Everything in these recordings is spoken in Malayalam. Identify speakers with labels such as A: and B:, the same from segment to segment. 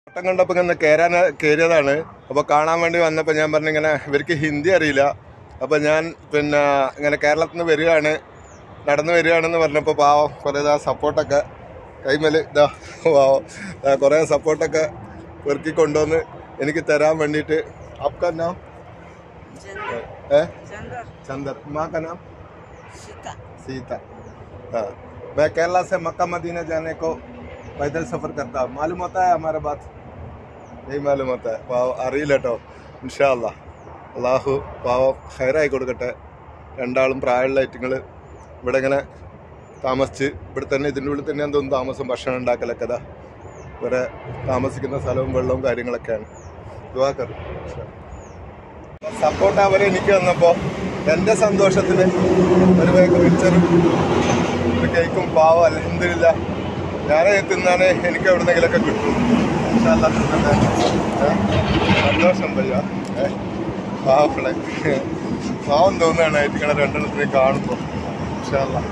A: പട്ടം കണ്ടപ്പോൾ ഇങ്ങനെ കയറാൻ കയറിയതാണ് അപ്പോൾ കാണാൻ വേണ്ടി വന്നപ്പോൾ ഞാൻ പറഞ്ഞു ഇങ്ങനെ ഇവർക്ക് ഹിന്ദി അറിയില്ല അപ്പോൾ ഞാൻ പിന്നെ ഇങ്ങനെ കേരളത്തിൽ നിന്ന് വരികയാണ് നടന്നു വരികയാണെന്ന് പറഞ്ഞപ്പോൾ പാവം കുറേ ഇതാ സപ്പോർട്ടൊക്കെ കൈമേൽ ഇതാ പാവം ഇതാ കുറേ സപ്പോർട്ടൊക്കെ പെറുക്കി കൊണ്ടുവന്ന് എനിക്ക് തരാൻ വേണ്ടിയിട്ട് आपका नाम है
B: चंदर
A: चंदर माँ का नाम
B: सीता
A: सीता हाँ मैं केरला से मक्का मदीना जाने को पैदल सफर करता हूँ मालूम होता है हमारा बात नहीं मालूम होता है പാവം അറിയില്ല കേട്ടോ ഇൻഷാല്ല അള്ളാഹു പാവം ഹൈറായി കൊടുക്കട്ടെ രണ്ടാളും പ്രായമുള്ള ഐറ്റങ്ങൾ ഇവിടെ ഇങ്ങനെ താമസിച്ച് ഇവിടെ തന്നെ ഇതിൻ്റെ ഉള്ളിൽ തന്നെ എന്തോന്നും താമസം ഭക്ഷണം ഉണ്ടാക്കലൊക്കെ ഇതാ ഇവരെ താമസിക്കുന്ന സ്ഥലവും വെള്ളവും കാര്യങ്ങളൊക്കെയാണ് ദുവാക്കർ സപ്പോർട്ട് അവരെ എനിക്ക് വന്നപ്പോൾ എൻ്റെ സന്തോഷത്തിന് ഒരു വേഗം മിച്ചറും ഒരു കേക്കും പാവം അലഹമില്ല ഞാനേ തിന്നാനേ എനിക്ക് എവിടുന്നെങ്കിലൊക്കെ കിട്ടും ഇൻഷാ അല്ലാ തിന്നട്ടെ. ഏ? സന്തോഷം പയ്യ ഏ പാവങ്ങളെ പാവം തോന്നുകയാണ് ആയിട്ടിങ്ങനെ രണ്ടെണ്ണത്തിനെ കാണുമ്പോൾ ഇൻഷാ അല്ലാ.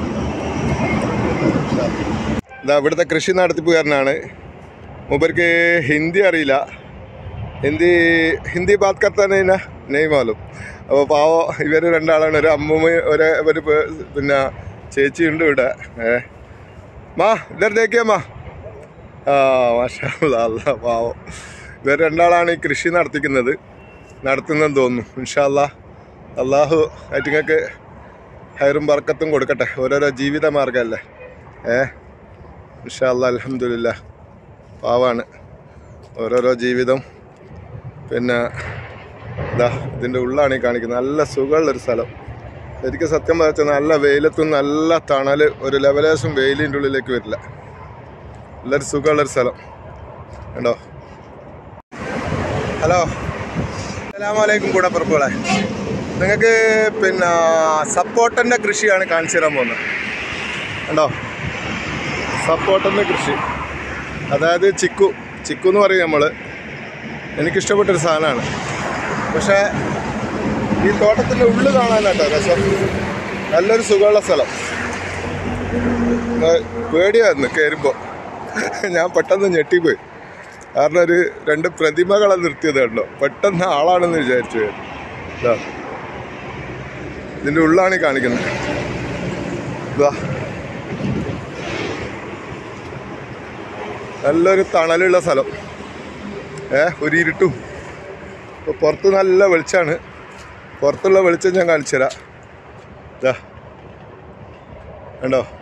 A: ഇൻഷാ അല്ലാ. ഇതാ ഇവിടുത്തെ കൃഷി നടത്തിപ്പുകാരനാണ് മൂപ്പർക്ക് ഹിന്ദി അറിയില്ല ഹിന്ദി ഹിന്ദി ബാത് കർത്താ നൈന നെയ് മാലും അപ്പോൾ പാവോ ഇവർ രണ്ടാളാണ് ഒരു അമ്മൂമ്മ ഒരു ഒരു പേ- പിന്നെ ചേച്ചി ഉണ്ട് ഇവിടെ ഏ മാ ഇതർ ദേക്കിയ മാ ആ മാഷാ അല്ലാ, അല്ലാ പാവോ ഇവർ രണ്ടാളാണ് ഈ കൃഷി നടത്തിക്കുന്നത് നടത്തുന്നതെന്ന് തോന്നുന്നു ഇൻഷാല്ല അള്ളാഹു ആയിട്ടുങ്ങൾക്ക് ഹൈറും ബർക്കത്തും കൊടുക്കട്ടെ ഓരോരോ ജീവിത മാർഗമല്ലേ ഏ ഇൻഷാല്ല അലഹമില്ല പാവാണ് ഓരോരോ ജീവിതം പിന്നെ ഇതാ ഇതിൻ്റെ ഉള്ളാണ് ഈ കാണിക്കുന്നത് നല്ല സുഖമുള്ളൊരു സ്ഥലം ശരിക്കും സത്യം പറഞ്ഞാൽ നല്ല വെയിലത്തും നല്ല തണൽ ഒരു ലെവലേശം വെയിലിൻ്റെ ഉള്ളിലേക്ക് വരില്ല നല്ലൊരു സുഖമുള്ളൊരു സ്ഥലം കണ്ടോ ഹലോ അസലാമലൈക്കും കൂടപ്പുറപ്പുകളെ നിങ്ങൾക്ക് പിന്നെ സപ്പോർട്ടൻ്റെ കൃഷിയാണ് കാണിച്ചു തരാൻ പോകുന്നത് കണ്ടോ സപ്പോർട്ടൻ്റെ കൃഷി അതായത് ചിക്കു ചിക്കു എന്ന് പറയും നമ്മൾ എനിക്കിഷ്ടപ്പെട്ടൊരു സാധനമാണ് പക്ഷേ ഈ തോട്ടത്തിൻ്റെ ഉള്ളിൽ കാണാനാട്ടോ രസം നല്ലൊരു സുഖമുള്ള സ്ഥലം ഏ, പേടിയായിരുന്നു കയറുമ്പോൾ ഞാൻ പെട്ടെന്ന് ഞെട്ടിപ്പോയി കാരണം ഒരു രണ്ട് പ്രതിമകളെ നിർത്തിയത് കണ്ടോ പെട്ടെന്ന് ആളാണെന്ന് വിചാരിച്ചു ഞാൻ. ഇതാ ഇതിൻ്റെ ഉള്ളാണ് ഈ കാണിക്കുന്നത് ഇതാ നല്ലൊരു തണലുള്ള സ്ഥലം ഏ ഒരു ഇരുട്ടും ഇപ്പോൾ പുറത്ത് നല്ല വെളിച്ചാണ് പുറത്തുള്ള വെളിച്ചം ഞാൻ കാണിച്ചു തരാം ഇതാ കണ്ടോ